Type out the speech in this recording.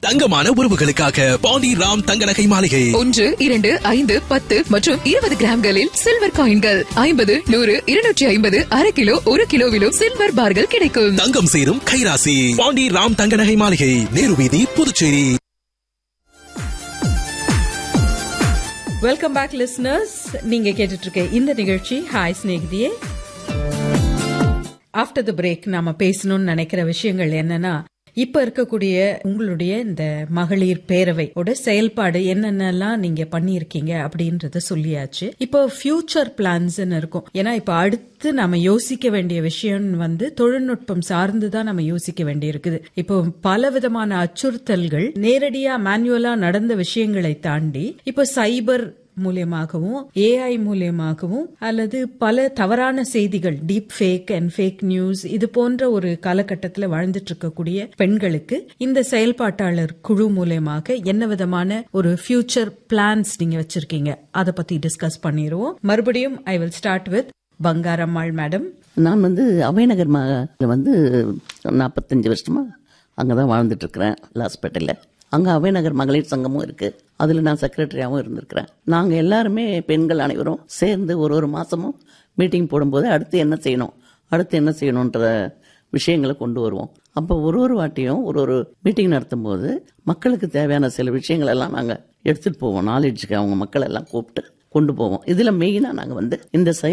தங்கமான உறவுகளுக்காக பாண்டி ராம் தங்க நகை மாளிகை ஒன்று இரண்டு ஐந்து பத்து மற்றும் இருபது கிராம்களில் சில்வர் காயின்கள் ஐம்பது நூறு இருநூற்றி ஐம்பது அரை கிலோ ஒரு கிலோவிலும் சில்வர் பார்கள் கிடைக்கும் தங்கம் சேரும் கைராசி பாண்டி ராம் தங்க நகை மாளிகை நேரு வீதி புதுச்சேரி வெல்கம் பேக் லிஸ்னர்ஸ் நீங்க கேட்டுட்டு இருக்க இந்த நிகழ்ச்சி ஹாய் ஸ்நேகிதியே ஆஃப்டர் த பிரேக் நாம பேசணும்னு நினைக்கிற விஷயங்கள் என்னன்னா இப்ப இருக்கக்கூடிய உங்களுடைய இந்த மகளிர் பேரவையோட செயல்பாடு என்னென்னலாம் நீங்க பண்ணியிருக்கீங்க அப்படின்றத சொல்லியாச்சு இப்போ ஃபியூச்சர் பிளான்ஸ் இருக்கும் ஏன்னா இப்ப அடுத்து நாம யோசிக்க வேண்டிய விஷயம் வந்து தொழில்நுட்பம் சார்ந்து தான் நம்ம யோசிக்க வேண்டியிருக்குது இப்போ பல விதமான அச்சுறுத்தல்கள் நேரடியா மேனுவலா நடந்த விஷயங்களை தாண்டி இப்போ சைபர் மூலியமாகவும் ஏஐ மூலியமாகவும் அல்லது பல தவறான செய்திகள் deep fake and fake news இது போன்ற ஒரு காலகட்டத்தில் வாழ்ந்துட்டு இருக்கக்கூடிய பெண்களுக்கு இந்த செயல்பாட்டாளர் குழு மூலியமாக என்ன விதமான ஒரு ஃபியூச்சர் பிளான்ஸ் நீங்க வச்சிருக்கீங்க அதை பத்தி டிஸ்கஸ் பண்ணிடுவோம் மறுபடியும் I will start with Bangarammal madam நான் வந்து அவைநகர் மா வந்து நாற்பத்தஞ்சு வருஷமா அங்கே தான் வாழ்ந்துட்டு இருக்கிறேன் லாஸ்பேட்டையில் அங்கே அவைநகர் மகளிர் சங்கமும் இருக்கு அதில் நான் செக்ரட்டரியாகவும் இருந்திருக்கிறேன் நாங்கள் எல்லாருமே பெண்கள் அனைவரும் சேர்ந்து ஒரு ஒரு மாதமும் மீட்டிங் போடும்போது அடுத்து என்ன செய்யணும் அடுத்து என்ன செய்யணுன்ற விஷயங்களை கொண்டு வருவோம் அப்போ ஒரு ஒரு வாட்டியும் ஒரு ஒரு மீட்டிங் நடத்தும் போது மக்களுக்கு தேவையான சில விஷயங்கள் எல்லாம் நாங்கள் எடுத்துகிட்டு போவோம் நாலேஜுக்கு அவங்க மக்கள் எல்லாம் கூப்பிட்டு கொண்டு போவோம் இதில் மெயினாக நாங்கள் வந்து இந்த